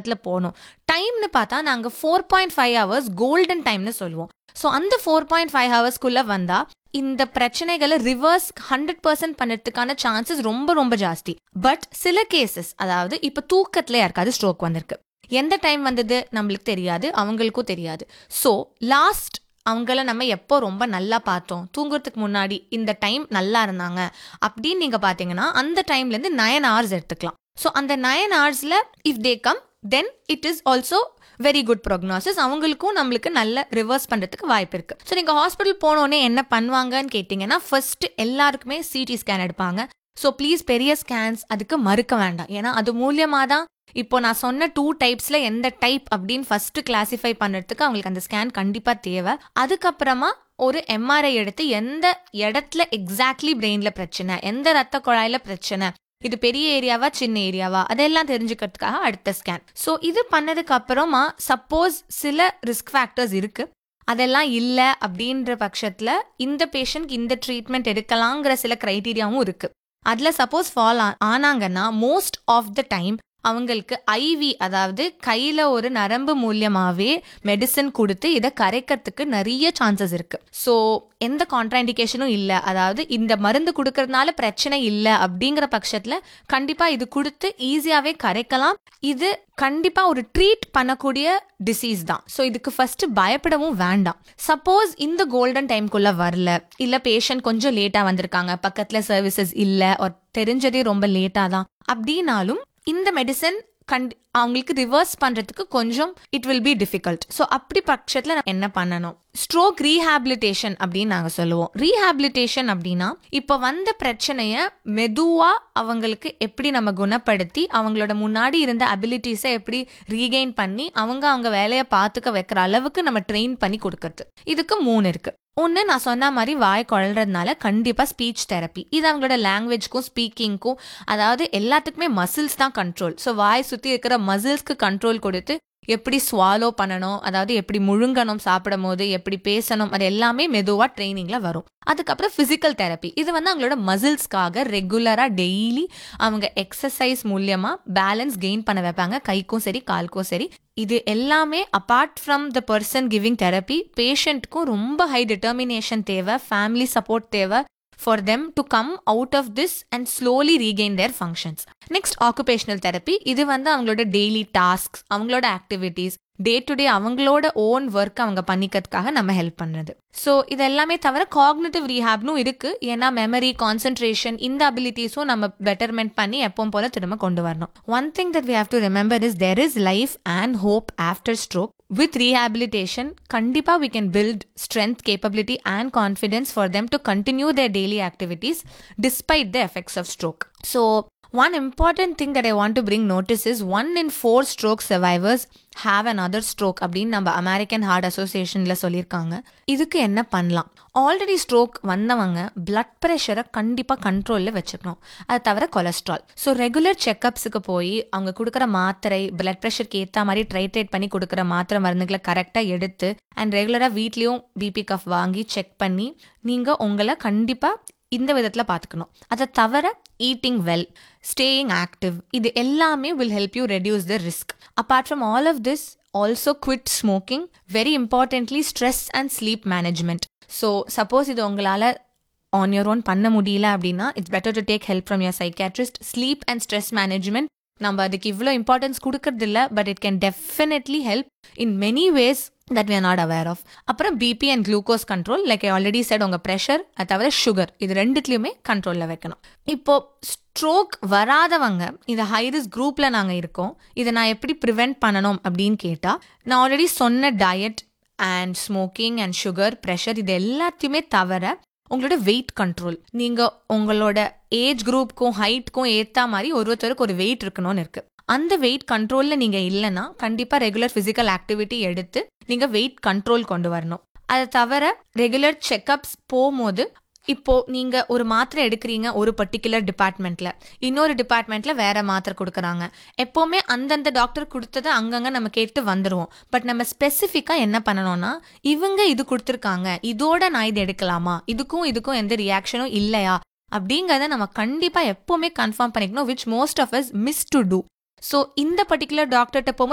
பக்கத்தில் போகணும் டைம்னு பார்த்தா நாங்கள் four point five hours golden டைம்னு சொல்லுவோம் ஸோ அந்த ஃபோர் பாயிண்ட் ஃபைவ் ஹவர்ஸ்க்குள்ளே வந்தால் இந்த பிரச்சனைகளை ரிவர்ஸ் ஹண்ட்ரட் பர்சன்ட் பண்ணுறதுக்கான சான்சஸ் ரொம்ப ரொம்ப ஜாஸ்தி பட் சில கேசஸ் அதாவது இப்போ தூக்கத்தில் யாருக்காவது ஸ்ட்ரோக் வந்திருக்கு எந்த டைம் வந்தது நம்மளுக்கு தெரியாது அவங்களுக்கும் தெரியாது ஸோ லாஸ்ட் அவங்கள நம்ம எப்போ ரொம்ப நல்லா பார்த்தோம் தூங்குறதுக்கு முன்னாடி இந்த டைம் நல்லா இருந்தாங்க அப்படின்னு நீங்கள் பார்த்தீங்கன்னா அந்த டைம்லேருந்து நயன் ஹவர்ஸ் எடுத்துக்கலாம் ஸோ அந்த நயன் ஹவர்ஸில் if they come then it is also very good prognosis அவங்களுக்கும் நம்மளுக்கு நல்ல ரிவர்ஸ் பண்ணுறதுக்கு வாய்ப்பு இருக்குது ஸோ நீங்கள் ஹாஸ்பிட்டல் போனோடனே என்ன பண்ணுவாங்கன்னு கேட்டிங்கன்னா ஃபர்ஸ்ட் எல்லாருக்குமே சிடி ஸ்கேன் எடுப்பாங்க ஸோ ப்ளீஸ் பெரிய ஸ்கேன்ஸ் அதுக்கு மறுக்க வேண்டாம் ஏன்னா அது மூலியமாக தான் இப்போ நான் சொன்ன டூ டைப்ஸில் எந்த டைப் அப்படின்னு ஃபர்ஸ்ட் கிளாசிஃபை பண்ணுறதுக்கு அவங்களுக்கு அந்த ஸ்கேன் கண்டிப்பாக தேவை அதுக்கப்புறமா ஒரு எம்ஆர்ஐ எடுத்து எந்த இடத்துல எக்ஸாக்ட்லி பிரெயினில் பிரச்சனை எந்த ரத்த குழாயில் பிரச்சனை இது பெரிய ஏரியாவா சின்ன ஏரியாவா அதெல்லாம் தெரிஞ்சுக்கிறதுக்காக அடுத்த ஸ்கேன் ஸோ இது பண்ணதுக்கு அப்புறமா சப்போஸ் சில ரிஸ்க் ஃபேக்டர்ஸ் இருக்கு அதெல்லாம் இல்லை அப்படின்ற பட்சத்தில் இந்த பேஷண்ட்க்கு இந்த ட்ரீட்மெண்ட் எடுக்கலாங்கிற சில க்ரைட்டீரியாவும் இருக்கு அதில் சப்போஸ் ஃபால் ஆனாங்கன்னா மோஸ்ட் ஆஃப் த டைம் அவங்களுக்கு ஐவி அதாவது கையில் ஒரு நரம்பு மூலியமாகவே மெடிசன் கொடுத்து இதை கரைக்கிறதுக்கு நிறைய சான்சஸ் இருக்கு ஸோ எந்த கான்ட்ராண்டிகேஷனும் இல்லை அதாவது இந்த மருந்து கொடுக்கறதுனால பிரச்சனை இல்லை அப்படிங்கிற பட்சத்தில் கண்டிப்பாக இது கொடுத்து ஈஸியாகவே கரைக்கலாம் இது கண்டிப்பாக ஒரு ட்ரீட் பண்ணக்கூடிய டிசீஸ் தான் ஸோ இதுக்கு ஃபர்ஸ்ட் பயப்படவும் வேண்டாம் சப்போஸ் இந்த கோல்டன் டைம்குள்ளே வரல இல்லை பேஷண்ட் கொஞ்சம் லேட்டாக வந்திருக்காங்க பக்கத்தில் சர்வீசஸ் இல்லை தெரிஞ்சதே ரொம்ப லேட்டாக தான் அப்படின்னாலும் இந்த மெடிசன் கண்டி அவங்களுக்கு ரிவர்ஸ் பண்ணுறதுக்கு கொஞ்சம் it will be difficult so அப்படி பட்சத்தில் என்ன பண்ணணும் ஸ்ட்ரோக் ரீஹாபிலிட்டேஷன் அப்படின்னு நாங்கள் சொல்லுவோம் ரீஹாபிலிட்டேஷன் அப்படின்னா இப்போ வந்த பிரச்சனையை மெதுவாக அவங்களுக்கு எப்படி நம்ம குணப்படுத்தி அவங்களோட முன்னாடி இருந்த அபிலிட்டிஸை எப்படி ரீகெயின் பண்ணி அவங்க அவங்க வேலையை பார்த்துக்க வைக்கிற அளவுக்கு நம்ம ட்ரெயின் பண்ணி கொடுக்கறது இதுக்கு மூணு இருக்கு ஒன்று நான் சொன்ன மாதிரி வாய் குழல்றதுனால கண்டிப்பாக ஸ்பீச் தெரப்பி இது அவங்களோட லாங்குவேஜ்க்கும் ஸ்பீக்கிங்க்கும் அதாவது எல்லாத்துக்குமே மசில்ஸ் தான் கண்ட்ரோல் ஸோ வாய் சுற்றி இருக்கிற மசில்ஸ்க்கு கண்ட்ரோல் கொடுத்து எப்படி ஸ்வாலோ பண்ணணும் அதாவது எப்படி முழுங்கணும் சாப்பிடும் போது எப்படி பேசணும் அது எல்லாமே மெதுவாக ட்ரைனிங்கில் வரும் அதுக்கப்புறம் ஃபிசிக்கல் தெரப்பி இது வந்து அவங்களோட மசில்ஸ்க்காக ரெகுலராக டெய்லி அவங்க எக்ஸசைஸ் மூலியமாக பேலன்ஸ் கெயின் பண்ண வைப்பாங்க கைக்கும் சரி காலுக்கும் சரி இது எல்லாமே apart from the person giving therapy பேஷண்ட்க்கும் ரொம்ப ஹை டிட்டர்மினேஷன் தேவை ஃபேமிலி சப்போர்ட் தேவை for them to come out of this and slowly regain their functions next occupational therapy இது வந்து அவங்களோட டெய்லி டாஸ்க்ஸ் அவங்களோட ஆக்டிவிட்டீஸ் டே டு டே அவங்களோட own work அவங்க பண்ணிக்கிறதுக்காக நம்ம ஹெல்ப் பண்ணுறது ஸோ இது எல்லாமே தவிர காக்னிட்டிவ் ரீஹாப்னும் இருக்கு ஏன்னா மெமரி கான்சென்ட்ரேஷன் இந்த அபிலிட்டிஸும் நம்ம பெட்டர்மெண்ட் பண்ணி எப்பவும் போல திரும்ப கொண்டு வரணும் one thing that we have to remember is there is life and hope after stroke with rehabilitation கண்டிப்பாக we can build strength capability and confidence for them to continue their daily activities despite the effects of stroke so One important thing that I want to bring notice is one in four stroke survivors have another stroke அப்படின்னு நம்ம American heart அசோசியேஷனில் சொல்லியிருக்காங்க இதுக்கு என்ன பண்ணலாம் already stroke வந்தவங்க blood ப்ரெஷரை கண்டிப்பாக கண்ட்ரோலில் வச்சுக்கணும் அது தவிர கொலஸ்ட்ரால் ஸோ ரெகுலர் செக்கப்ஸுக்கு போய் அவங்க கொடுக்குற மாத்திரை பிளட் ப்ரெஷருக்கு ஏற்ற மாதிரி ட்ரைட்ரேட் பண்ணி கொடுக்குற மாத்திரை மருந்துகளை கரெக்டாக எடுத்து அண்ட் ரெகுலராக வீட்லேயும் பிபி கஃப் வாங்கி செக் பண்ணி நீங்கள் உங்களை கண்டிப்பாக இந்த விதத்தில் பார்த்துக்கணும் அதை தவிர ஈட்டிங் வெல் ஸ்டேயிங் ஆக்டிவ் இது எல்லாமே will help you reduce the risk apart from all of this also quit smoking very importantly stress and sleep management so suppose இது உங்களால் ஆன் யோர் ஓன் பண்ண முடியல அப்படின்னா it's better to take help from your psychiatrist sleep and stress management நம்ம அதுக்கு இவ்வளோ importance கொடுக்கறதில்ல but it can definitely help in many ways that we are not aware of அப்புறம் BP and glucose control like I already set உங்கள் pressure அது தவிர sugar இது ரெண்டுத்துலையுமே கண்ட்ரோலில் வைக்கணும் இப்போ ஸ்ட்ரோக் வராதவங்க இந்த ஹைரிஸ் குரூப்பில் நாங்கள் இருக்கோம் இதை நான் எப்படி ப்ரிவெண்ட் பண்ணணும் அப்படின்னு கேட்டால் நான் ஆல்ரெடி சொன்ன diet and smoking and sugar pressure இது எல்லாத்தையுமே தவிர உங்களோட வெயிட் கண்ட்ரோல் நீங்கள் உங்களோட ஏஜ் குரூப்க்கும் ஹைட்க்கும் ஏற்ற மாதிரி ஒருத்தருக்கு ஒரு வெயிட் இருக்கணும்னு இருக்கு அந்த வெயிட் கண்ட்ரோலில் நீங்கள் இல்லைன்னா கண்டிப்பாக ரெகுலர் ஃபிசிக்கல் ஆக்டிவிட்டி எடுத்து நீங்கள் வெயிட் கண்ட்ரோல் கொண்டு வரணும் அதை தவிர ரெகுலர் செக்கப்ஸ் போகும்போது இப்போ நீங்க ஒரு மாத்திரை எடுக்கிறீங்க ஒரு பர்டிகுலர் டிபார்ட்மெண்ட்ல இன்னொரு டிபார்ட்மெண்ட்ல வேற மாத்திரை கொடுக்குறாங்க எப்பவுமே அந்தந்த டாக்டர் கொடுத்ததை அங்கங்க நம்ம கேட்டு வந்துடுவோம் பட் நம்ம ஸ்பெசிஃபிக்கா என்ன பண்ணணும்னா இவங்க இது கொடுத்துருக்காங்க இதோட நான் இது எடுக்கலாமா இதுக்கும் இதுக்கும் எந்த ரியாக்ஷனும் இல்லையா அப்படிங்கிறத நம்ம கண்டிப்பா எப்பவுமே கன்ஃபார்ம் பண்ணிக்கணும் which most of us miss to do so இந்த பர்டிகுலர் டாக்டர்கிட்ட போகும்போது